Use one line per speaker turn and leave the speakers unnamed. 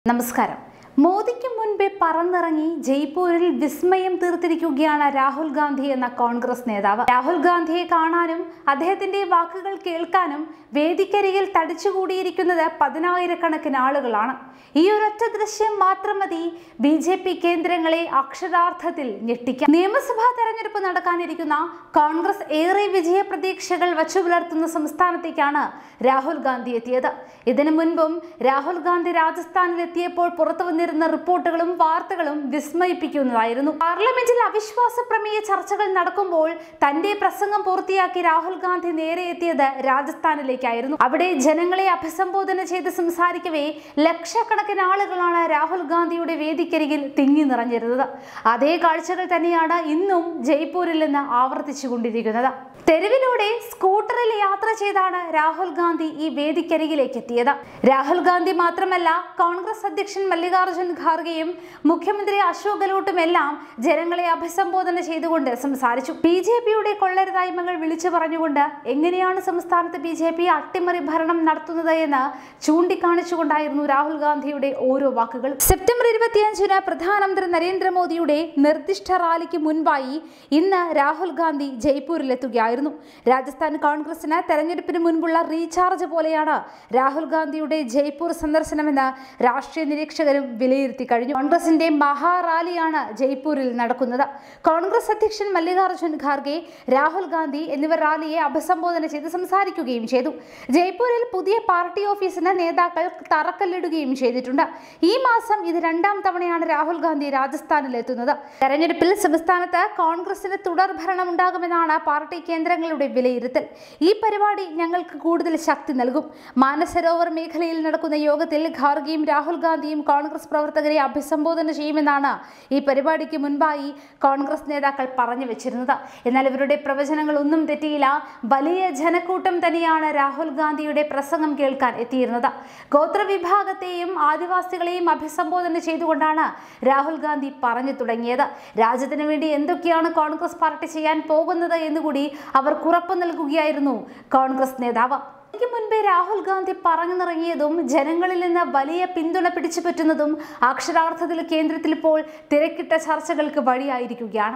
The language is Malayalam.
നമസ്കാരം മോദിക്ക് മുൻപേ പറന്നിറങ്ങി ജയ്പൂരിൽ വിസ്മയം തീർത്തിരിക്കുകയാണ് രാഹുൽ ഗാന്ധി എന്ന കോൺഗ്രസ് നേതാവ് രാഹുൽ ഗാന്ധിയെ കാണാനും അദ്ദേഹത്തിന്റെ വാക്കുകൾ കേൾക്കാനും വേദിക്കരികിൽ തടിച്ചുകൂടിയിരിക്കുന്നത് പതിനായിരക്കണക്കിന് ആളുകളാണ് ഈ ഒരൊറ്റ ദൃശ്യം മാത്രം മതി ബി ജെ പി കേന്ദ്രങ്ങളെ അക്ഷരാർത്ഥത്തിൽ ഞെട്ടിക്കാൻ നിയമസഭാ തെരഞ്ഞെടുപ്പ് നടക്കാനിരിക്കുന്ന കോൺഗ്രസ് ഏറെ വിജയ പ്രതീക്ഷകൾ വച്ചുപുലർത്തുന്ന സംസ്ഥാനത്തേക്കാണ് രാഹുൽ ഗാന്ധി എത്തിയത് ഇതിനു മുൻപും രാഹുൽ ഗാന്ധി രാജസ്ഥാനിൽ എത്തിയപ്പോൾ പുറത്തു വന്നിരുന്ന റിപ്പോർട്ടുകളും വാർത്തകളും വിസ്മയിപ്പിക്കുന്നതായിരുന്നു പാർലമെന്റിൽ അവിശ്വാസ പ്രമേയ ചർച്ചകൾ നടക്കുമ്പോൾ തന്റെ പ്രസംഗം പൂർത്തിയാക്കി രാഹുൽ ഗാന്ധി നേരെ എത്തിയത് രാജസ്ഥാനിലേക്കായിരുന്നു അവിടെ ജനങ്ങളെ അഭിസംബോധന ചെയ്ത് സംസാരിക്കവേ ലക്ഷക്കണക്കിന് ആളുകളാണ് രാഹുൽ ഗാന്ധിയുടെ വേദിക്കരികിൽ തിങ്ങി നിറഞ്ഞിരുന്നത് അതേ കാഴ്ചകൾ തന്നെയാണ് ഇന്നും ജയ്പൂരിൽ നിന്ന് ആവർത്തിച്ചുകൊണ്ടിരിക്കുന്നത് തെരുവിലൂടെ സ്കൂട്ടറിൽ യാത്ര ചെയ്താണ് രാഹുൽ ഗാന്ധി ഈ വേദിക്കരികിലേക്ക് എത്തിയത് രാഹുൽ ഗാന്ധി മാത്രമല്ല കോൺഗ്രസ് അധ്യക്ഷൻ മല്ലികാർജ്ജുൻ ഖാർഗെയും മുഖ്യമന്ത്രി അശോക് ഗെഹ്ലോട്ടും എല്ലാം ജനങ്ങളെ അഭിസംബോധന ചെയ്തുകൊണ്ട് സംസാരിച്ചു ബി ജെ പിയുടെ കൊള്ളരുതായ്മകൾ വിളിച്ചു പറഞ്ഞുകൊണ്ട് എങ്ങനെയാണ് സംസ്ഥാനത്ത് ബി ജെ പി അട്ടിമറി ഭരണം നടത്തുന്നത് എന്ന് ചൂണ്ടിക്കാണിച്ചുകൊണ്ടായിരുന്നു രാഹുൽ ഗാന്ധിയുടെ ഓരോ വാക്കുകൾ സെപ്റ്റംബർ ഇരുപത്തിയഞ്ചിന് പ്രധാനമന്ത്രി നരേന്ദ്രമോദിയുടെ നിർദ്ദിഷ്ട റാലിക്ക് മുൻപായി ഇന്ന് രാഹുൽ ഗാന്ധി ജയ്പൂരിലെത്തുകയായിരുന്നു രാജസ്ഥാൻ കോൺഗ്രസിന് തെരഞ്ഞെടുപ്പിന് മുൻപുള്ള റീചാർജ് പോലെയാണ് രാഹുൽ ഗാന്ധിയുടെ ജയ്പൂർ സന്ദർശനമെന്ന് രാഷ്ട്രീയ നിരീക്ഷകരും വിലയിരുത്തി കഴിഞ്ഞു കോൺഗ്രസിന്റെ മഹാറാലിയാണ് ജയ്പൂരിൽ നടക്കുന്നത് കോൺഗ്രസ് അധ്യക്ഷൻ മല്ലികാർജ്ജുൻ ഖാർഗെ രാഹുൽ ഗാന്ധി എന്നിവർ റാലിയെ അഭിസംബോധന ചെയ്ത് സംസാരിക്കുകയും ചെയ്തു ജയ്പൂരിൽ പുതിയ പാർട്ടി ഓഫീസിന് നേതാക്കൾ തറക്കല്ലിടുകയും ചെയ്തിട്ടുണ്ട് ഈ മാസം ഇത് രണ്ടാം തവണയാണ് രാഹുൽ ഗാന്ധി രാജസ്ഥാനിൽ എത്തുന്നത് തെരഞ്ഞെടുപ്പിൽ സംസ്ഥാനത്ത് കോൺഗ്രസിന് തുടർ ഭരണം ഉണ്ടാകുമെന്നാണ് പാർട്ടി കേന്ദ്രങ്ങളുടെ വിലയിരുത്തൽ ഈ പരിപാടി ഞങ്ങൾക്ക് കൂടുതൽ ശക്തി നൽകും മാനസരോവർ മേഖലയിൽ നടക്കുന്ന യോഗത്തിൽ ഖാർഗെയും രാഹുൽ ഗാന്ധിയും കോൺഗ്രസ് പ്രവർത്തകരെ അഭിസംബോധന ചെയ്യുമെന്നാണ് ഈ പരിപാടിക്ക് മുൻപായി കോൺഗ്രസ് നേതാക്കൾ പറഞ്ഞു വെച്ചിരുന്നത് എന്നാൽ ഇവരുടെ പ്രവചനങ്ങൾ ഒന്നും തെറ്റിയില്ല വലിയ ജനക്കൂട്ടം തന്നെയാണ് രാഹുൽ ഗാന്ധിയുടെ പ്രസംഗം കേൾക്കാൻ എത്തിയിരുന്നത് ഗോത്രവിഭാഗത്തെയും ആദിവാസികളെയും അഭിസംബോധന ചെയ്തുകൊണ്ടാണ് രാഹുൽ ഗാന്ധി പറഞ്ഞു തുടങ്ങിയത് രാജ്യത്തിന് വേണ്ടി എന്തൊക്കെയാണ് കോൺഗ്രസ് പാർട്ടി ചെയ്യാൻ പോകുന്നത് എന്നുകൂടി അവർ ഉറപ്പു നൽകുകയായിരുന്നു കോൺഗ്രസ് നേതാവ് ഇതിക്ക് മുൻപേ രാഹുൽ ഗാന്ധി പറഞ്ഞു നിറങ്ങിയതും ജനങ്ങളിൽ നിന്ന് വലിയ പിന്തുണ പിടിച്ചു പറ്റുന്നതും അക്ഷരാർത്ഥത്തിൽ കേന്ദ്രത്തിൽ ഇപ്പോൾ തിരക്കിട്ട ചർച്ചകൾക്ക് വഴിയായിരിക്കുകയാണ്